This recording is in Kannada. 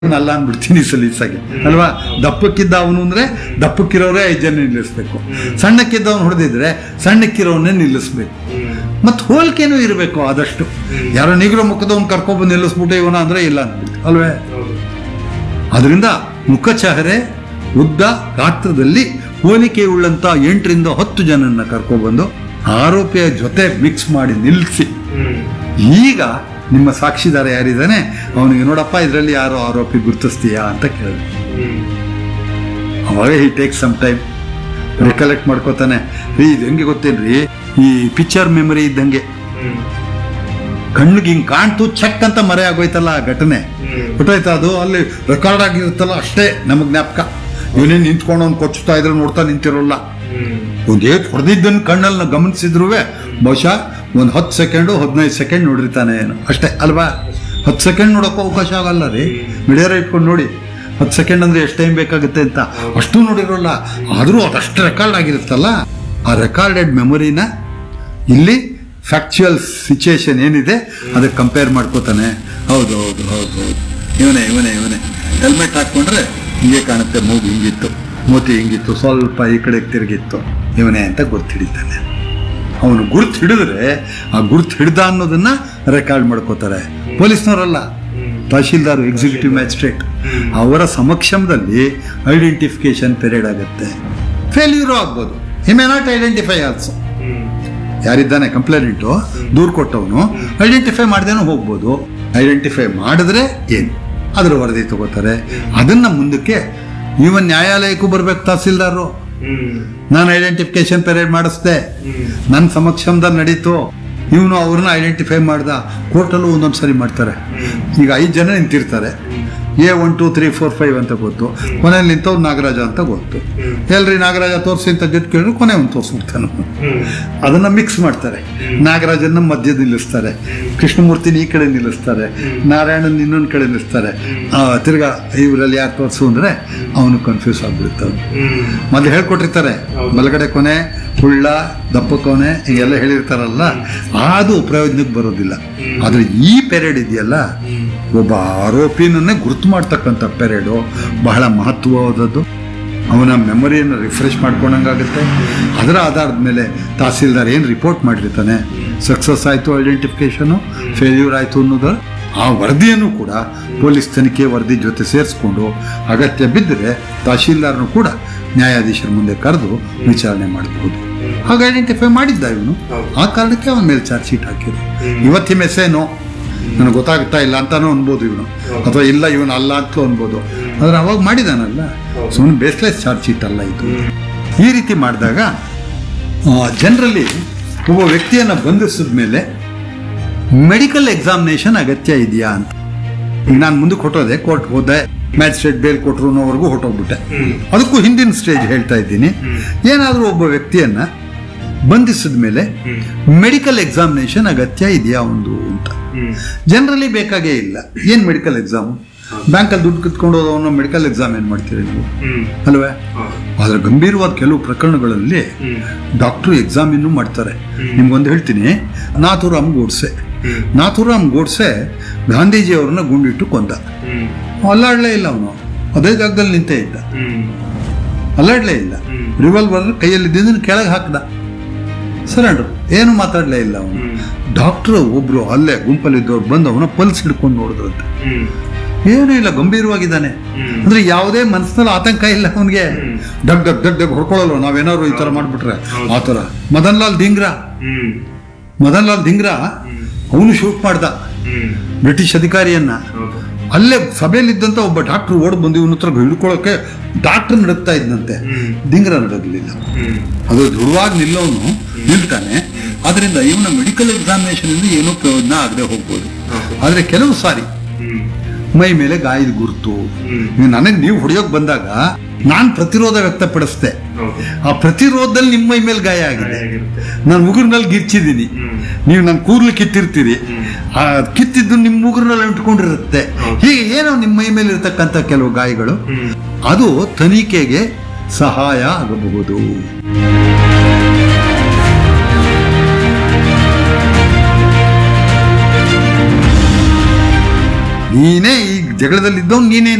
ಅಲ್ಲ ಅಂದ್ಬಿಡ್ತೀನಿ ಸಲೀಸಾಗಿ ಅಲ್ವಾ ದಪ್ಪಕ್ಕಿದ್ದ ಅವನು ಅಂದ್ರೆ ದಪ್ಪಕ್ಕಿರೋರೇ ಐದು ಜನ ನಿಲ್ಲಿಸ್ಬೇಕು ಸಣ್ಣಕ್ಕಿದ್ದವನು ಹೊಡೆದಿದ್ರೆ ಸಣ್ಣಕ್ಕಿರೋವನ್ನೇ ನಿಲ್ಲಿಸ್ಬೇಕು ಮತ್ತು ಹೋಲಿಕೆನೂ ಇರಬೇಕು ಆದಷ್ಟು ಯಾರೋ ನಿಗ್ರ ಮುಖದವನು ಕರ್ಕೊಬಂದು ನಿಲ್ಲಿಸ್ಬಿಟ್ಟು ಇವನ ಅಂದ್ರೆ ಇಲ್ಲ ಅಂದ್ಬಿಟ್ಟು ಅಲ್ವೇ ಅದರಿಂದ ಮುಖಚಹರೆ ಉದ್ದ ಗಾತ್ರದಲ್ಲಿ ಹೋಲಿಕೆ ಉಳ್ಳಂತ ಎಂಟರಿಂದ ಹತ್ತು ಜನನ್ನ ಕರ್ಕೊಬಂದು ಆರೋಪಿಯ ಜೊತೆ ಮಿಕ್ಸ್ ಮಾಡಿ ನಿಲ್ಲಿಸಿ ಈಗ ನಿಮ್ಮ ಸಾಕ್ಷಿದಾರ ಯಾರಿದ್ದಾನೆ ಅವನಿಗೆ ನೋಡಪ್ಪ ಇದರಲ್ಲಿ ಯಾರೋ ಆರೋಪಿ ಗುರುತಿಸ್ತೀಯಾ ಅಂತ ಕೇಳಿದ್ರು ಅವಾಗ he take some time recollect ಮಾಡ್ಕೋತಾನೆ ರೀ ಇದು ಹೆಂಗೆ ಗೊತ್ತೇನ್ರಿ ಈ ಪಿಕ್ಚರ್ ಮೆಮರಿ ಇದ್ದಂಗೆ ಕಣ್ಣಿಗೆ ಹಿಂಗ್ ಕಾಣ್ತು ಚೆಕ್ ಅಂತ ಮರೆ ಆಗೋಯ್ತಲ್ಲ ಆ ಘಟನೆ ಗೊತ್ತಾಯ್ತಾ ಅದು ಅಲ್ಲಿ ರೆಕಾರ್ಡ್ ಆಗಿರುತ್ತಲ್ಲ ಅಷ್ಟೇ ನಮಗ್ ಜ್ಞಾಪಕ ಇವನೇ ನಿಂತ್ಕೊಂಡು ಅವ್ನು ಕೊಚ್ಚುತ್ತಾ ಇದ್ರೆ ನೋಡ್ತಾ ನಿಂತಿರೋಲ್ಲ ಒಂದು ಏಟ್ ಹೊಡೆದಿದ್ದನ್ನು ಕಣ್ಣಲ್ಲಿ ಗಮನಿಸಿದ್ರು ಬಹುಶಃ ಒಂದು ಹತ್ತು ಸೆಕೆಂಡು ಹದಿನೈದು ಸೆಕೆಂಡ್ ನೋಡಿರ್ತಾನೆ ಏನು ಅಷ್ಟೇ ಅಲ್ವಾ ಹತ್ತು ಸೆಕೆಂಡ್ ನೋಡೋಕ್ಕೂ ಅವಕಾಶ ಆಗಲ್ಲ ರೀ ಮಿಡಿಯರ ಇಟ್ಕೊಂಡು ನೋಡಿ ಹತ್ತು ಸೆಕೆಂಡ್ ಅಂದ್ರೆ ಎಷ್ಟು ಟೈಮ್ ಬೇಕಾಗುತ್ತೆ ಅಂತ ಅಷ್ಟು ನೋಡಿರೋಲ್ಲ ಆದರೂ ಅದಷ್ಟು ರೆಕಾರ್ಡ್ ಆಗಿರುತ್ತಲ್ಲ ಆ ರೆಕಾರ್ಡೆಡ್ ಮೆಮೊರಿನ ಇಲ್ಲಿ ಫ್ಯಾಕ್ಚುಯಲ್ ಸಿಚುಯೇಷನ್ ಏನಿದೆ ಅದಕ್ಕೆ ಕಂಪೇರ್ ಮಾಡ್ಕೋತಾನೆ ಹೌದು ಹೌದು ಹೌದು ಹೌದು ಇವನೇ ಇವನೇ ಇವನೇ ಹೆಲ್ಮೆಟ್ ಹಾಕ್ಕೊಂಡ್ರೆ ಹಿಂಗೆ ಕಾಣುತ್ತೆ ಮೂಗು ಹಿಂಗಿತ್ತು ಮೂತಿ ಹಿಂಗಿತ್ತು ಸ್ವಲ್ಪ ಈ ಕಡೆಗೆ ತಿರುಗಿತ್ತು ಇವನೇ ಅಂತ ಗುರ್ತು ಹಿಡಿತಾನೆ ಅವನು ಗುರ್ತು ಹಿಡಿದ್ರೆ ಆ ಗುರ್ತು ಹಿಡ್ದ ಅನ್ನೋದನ್ನ ರೆಕಾರ್ಡ್ ಮಾಡ್ಕೋತಾರೆ ಪೊಲೀಸ್ನವರಲ್ಲ ತಹಶೀಲ್ದಾರ್ ಎಕ್ಸಿಕ್ಯೂಟಿವ್ ಮ್ಯಾಜಿಸ್ಟ್ರೇಟ್ ಅವರ ಸಮಕ್ಷಮದಲ್ಲಿ ಐಡೆಂಟಿಫಿಕೇಶನ್ ಪೀರಿಯಡ್ ಆಗುತ್ತೆ ಫೇಲ್ಯೂರು ಆಗ್ಬೋದು he may not identify also ಯಾರಿದ್ದಾನೆ ಕಂಪ್ಲೇಂಟು ದೂರು ಕೊಟ್ಟವನು ಐಡೆಂಟಿಫೈ ಮಾಡ್ದೇನೋ ಹೋಗ್ಬೋದು ಐಡೆಂಟಿಫೈ ಮಾಡಿದ್ರೆ ಏನು ಅದ್ರ ವರದಿ ತಗೋತಾರೆ ಅದನ್ನ ಮುಂದಕ್ಕೆ ಇವನ್ ನ್ಯಾಯಾಲಯಕ್ಕೂ ಬರ್ಬೇಕು ತಹಸೀಲ್ದಾರರು ನಾನು ಐಡೆಂಟಿಫಿಕೇಶನ್ ಪೀರಿಯಡ್ ಮಾಡಿಸ್ದೆ ನನ್ನ ಸಮಕ್ಷಮದಲ್ಲಿ ನಡೀತು ಇವನು ಅವ್ರನ್ನ ಐಡೆಂಟಿಫೈ ಮಾಡ್ದ ಕೋರ್ಟಲ್ಲೂ ಒಂದೊಂದು ಸರಿ ಮಾಡ್ತಾರೆ ಈಗ ಐದು ಜನ ನಿಂತಿರ್ತಾರೆ A one two three four five ಅಂತ ಗೊತ್ತು ಕೊನೆಯಲ್ಲಿ ನಿಂತವ್ರು ನಾಗರಾಜ ಅಂತ ಗೊತ್ತು ಎಲ್ರಿ ನಾಗರಾಜ ತೋರಿಸಿ ಅಂತ ಜೊತೆ ಕೇಳಿದ್ರು ಕೊನೆ ಒಂದು ತೋರಿಸ್ಬಿಡ್ತಾನೆ ಅದನ್ನ ಮಿಕ್ಸ್ ಮಾಡ್ತಾರೆ ನಾಗರಾಜನ ಮಧ್ಯ ನಿಲ್ಲಿಸ್ತಾರೆ ಕೃಷ್ಣಮೂರ್ತಿನ ಈ ಕಡೆ ನಿಲ್ಲಿಸ್ತಾರೆ ನಾರಾಯಣನ್ ಇನ್ನೊಂದು ಕಡೆ ನಿಲ್ಲಿಸ್ತಾರೆ ಆ, ತಿರ್ಗಾ ಇವರಲ್ಲಿ ಯಾರು ತೋರಿಸು ಅಂದ್ರೆ ಅವನು ಕನ್ಫ್ಯೂಸ್ ಆಗ್ಬಿಡುತ್ತೆ ಅವ್ನು. ಮೊದಲು ಹೇಳ್ಕೊಟ್ಟಿರ್ತಾರೆ ಬಲಗಡೆ ಕೊನೆ ಹುಳ್ಳ ದಪ್ಪ ಕೊನೆ ಹೀಗೆಲ್ಲ ಹೇಳಿರ್ತಾರಲ್ಲ ಅದು ಪ್ರಯೋಜನಕ್ಕೆ ಬರೋದಿಲ್ಲ ಆದ್ರೆ ಈ ಪೆರೇಡ್ ಇದೆಯಲ್ಲ ಒಬ್ಬ ಆರೋಪಿನನ್ನೇ ಗುರುತು ಮಾಡ್ತಕ್ಕಂಥ ಪೆರೇಡು ಬಹಳ ಮಹತ್ವವಾದದ್ದು ಅವನ ಮೆಮೊರಿಯನ್ನು ರಿಫ್ರೆಶ್ ಮಾಡ್ಕೊಂಡಂಗಾಗುತ್ತೆ ಅದರ ಆಧಾರದ ಮೇಲೆ ತಹಸೀಲ್ದಾರ್ ಏನು ರಿಪೋರ್ಟ್ ಮಾಡಿರ್ತಾನೆ ಸಕ್ಸಸ್ ಆಯಿತು ಐಡೆಂಟಿಫಿಕೇಶನು ಫೇಲ್ಯೂರ್ ಆಯಿತು ಅನ್ನೋದು ಆ ವರದಿಯನ್ನು ಕೂಡ ಪೊಲೀಸ್ ತನಿಖೆ ವರದಿ ಜೊತೆ ಸೇರಿಸ್ಕೊಂಡು ಅಗತ್ಯ ಬಿದ್ದರೆ ತಹಶೀಲ್ದಾರ್ನು ಕೂಡ ನ್ಯಾಯಾಧೀಶರ ಮುಂದೆ ಕರೆದು ವಿಚಾರಣೆ ಮಾಡಬಹುದು ಹಾಗೆ ಐಡೆಂಟಿಫೈ ಮಾಡಿದ್ದ ಇವನು ಆ ಕಾರಣಕ್ಕೆ ಅವನ ಮೇಲೆ ಚಾರ್ಜ್ ಶೀಟ್ ಹಾಕಿದ್ರು ಇವತ್ತಿನ ಮೆಸೇನೋ ನನಗೆ ಗೊತ್ತಾಗ್ತಾ ಇಲ್ಲ ಅಂತಾನೂ ಅನ್ಬೋದು ಇವನು ಅಥವಾ ಇಲ್ಲ ಇವನು ಅಲ್ಲ ಅಂತಲೂ ಅನ್ಬೋದು ಆದ್ರೆ ಅವಾಗ ಮಾಡಿದಾನಲ್ಲ ಸುಮ್ಮನೆ ಬೇಸ್ಲೆಸ್ ಚಾರ್ಜ್ ಶೀಟ್ ಅಲ್ಲ ಇದು ಈ ರೀತಿ ಮಾಡಿದಾಗ ಜನರಲ್ಲಿ ಒಬ್ಬ ವ್ಯಕ್ತಿಯನ್ನು ಬಂಧಿಸಿದ ಮೇಲೆ ಮೆಡಿಕಲ್ ಎಕ್ಸಾಮಿನೇಷನ್ ಅಗತ್ಯ ಇದೆಯಾ ಅಂತ ಈಗ ನಾನು ಮುಂದಕ್ಕೆ ಹೊಟ್ಟೋದೆ ಕೋರ್ಟ್ ಹೋದೆ ಮ್ಯಾಜಿಸ್ಟ್ರೇಟ್ ಬೇಲ್ ಕೊಟ್ಟರು ಅನ್ನೋವರೆಗೂ ಹೊಟ್ಟೋಗ್ಬಿಟ್ಟೆ ಅದಕ್ಕೂ ಹಿಂದಿನ ಸ್ಟೇಜ್ ಹೇಳ್ತಾ ಇದ್ದೀನಿ ಏನಾದರೂ ಒಬ್ಬ ವ್ಯಕ್ತಿಯನ್ನ ಬಂಧಿಸಿದ ಮೇಲೆ ಮೆಡಿಕಲ್ ಎಕ್ಸಾಮಿನೇಷನ್ ಅಗತ್ಯ ಇದೆಯಾ ಒಂದು ಅಂತ ಜನರಲಿ ಬೇಕಾಗೇ ಇಲ್ಲ ಏನ್ ಮೆಡಿಕಲ್ ಎಕ್ಸಾಮ್ ಬ್ಯಾಂಕಲ್ಲಿ ದುಡ್ಡು ಕಿತ್ಕೊಂಡು ಹೋದವನು ಮೆಡಿಕಲ್ ಎಕ್ಸಾಮ್ ಏನ್ ಮಾಡ್ತೀರಿ ನೀವು ಅಲ್ವೇ ಆದ್ರೆ ಗಂಭೀರವಾದ ಕೆಲವು ಪ್ರಕರಣಗಳಲ್ಲಿ ಡಾಕ್ಟರ್ ಎಕ್ಸಾಮ್ ಇನ್ನೂ ಮಾಡ್ತಾರೆ ನಿಮ್ಗೊಂದು ಹೇಳ್ತೀನಿ ನಾಥುರಾಮ್ ಗೋಡ್ಸೆ ನಾಥುರಾಮ್ ಗೋಡ್ಸೆ ಗಾಂಧೀಜಿ ಅವ್ರನ್ನ ಗುಂಡಿಟ್ಟು ಕೊಂದ ಅಲ್ಲಾಡ್ಲೇ ಇಲ್ಲ ಅವನು ಅದೇ ಜಾಗದಲ್ಲಿ ನಿಂತೇ ಇದ್ದ ಅಲ್ಲಾಡ್ಲೇ ಇಲ್ಲ ರಿವಾಲ್ವರ್ ಕೈಯಲ್ಲಿದ್ದನ್ನು ಕೆಳಗೆ ಹಾಕ್ದ ಸರೆಂಡ್ರು ಏನು ಮಾತಾಡ್ಲೇ ಇಲ್ಲ ಅವನು ಡಾಕ್ಟರ್ ಒಬ್ರು ಅಲ್ಲೇ ಗುಂಪಲ್ಲಿದ್ದವ್ರು ಬಂದು ಅವನ ಪಲ್ಸ್ ಹಿಡ್ಕೊಂಡು ನೋಡಿದ್ರಂತೆ ಏನೂ ಇಲ್ಲ ಗಂಭೀರವಾಗಿದ್ದಾನೆ ಅಂದ್ರೆ ಯಾವುದೇ ಮನಸ್ಸಿನಲ್ಲಿ ಆತಂಕ ಇಲ್ಲ ಅವನಿಗೆ ಡಗ್ ಡಗ್ ಡಗ್ ಡಗ್ ಹೊಡ್ಕೊಳ್ಳಲ್ವ ನಾವೇನಾದ್ರು ಈ ತರ ಮಾಡ್ಬಿಟ್ರೆ ಆ ತರ ಮದನ್ ಲಾಲ್ ಧಿಂಗ್ರಾ ಮದನ್ ಲಾಲ್ ಧಿಂಗ್ರಾ ಅವನು ಶೂಟ್ ಮಾಡ್ದ ಬ್ರಿಟಿಷ್ ಅಧಿಕಾರಿಯನ್ನ ಅಲ್ಲೇ ಸಭೆಯಲ್ಲಿದ್ದಂತ ಒಬ್ಬ ಡಾಕ್ಟರ್ ಓಡ್ ಬಂದು ಇವನ ಹತ್ರ ಹಿಡ್ಕೊಳ್ಳೋಕೆ ಡಾಕ್ಟರ್ ನಡುತ್ತಾ ಇದ್ದಂತೆ ದಿಂಗ್ರ ನಡಗಲಿಲ್ಲ ಅದು ದೃಢವಾಗಿ ನಿಲ್ಲೋನು ನಿಲ್ತಾನೆ ಆದ್ರಿಂದ ಇವನ ಮೆಡಿಕಲ್ ಎಕ್ಸಾಮಿನೇಷನ್ ಇಂದ ಏನೂ ಪ್ರಯೋಜನ ಆಗದೆ ಹೋಗ್ಬೋದು ಆದ್ರೆ ಕೆಲವು ಸಾರಿ ಮೈ ಮೇಲೆ ಗಾಯದ ಗುರುತು ನನಗೆ ನೀವು ಹೊಡೆಯೋಕ್ ಬಂದಾಗ ನಾನ್ ಪ್ರತಿರೋಧ ವ್ಯಕ್ತಪಡಿಸ್ದೆ ಆ ಪ್ರತಿರೋಧದಲ್ಲಿ ನಿಮ್ಮ ಮೈ ಮೇಲೆ ಗಾಯ ಆಗಿದೆ ನಾನು ಉಗುರಿನಲ್ಲಿ ಗಿರ್ಚಿದ್ದೀನಿ ನೀವು ನನ್ನ ಕೂರ್ಲು ಕಿತ್ತಿರ್ತೀರಿ ಆ ಕಿತ್ತಿದ್ದು ನಿಮ್ಮ ಉಗುರಿನಲ್ಲಿ ಅಂಟ್ಕೊಂಡಿರುತ್ತೆ ಹೀಗೆ ಏನೋ ನಿಮ್ಮ ಮೈ ಮೇಲೆ ಇರತಕ್ಕಂಥ ಕೆಲವು ಗಾಯಗಳು ಅದು ತನಿಖೆಗೆ ಸಹಾಯ ಆಗಬಹುದು ನೀನೇ ಈ ಜಗಳದಲ್ಲಿ ಇದ್ದವ್ ನೀನೇ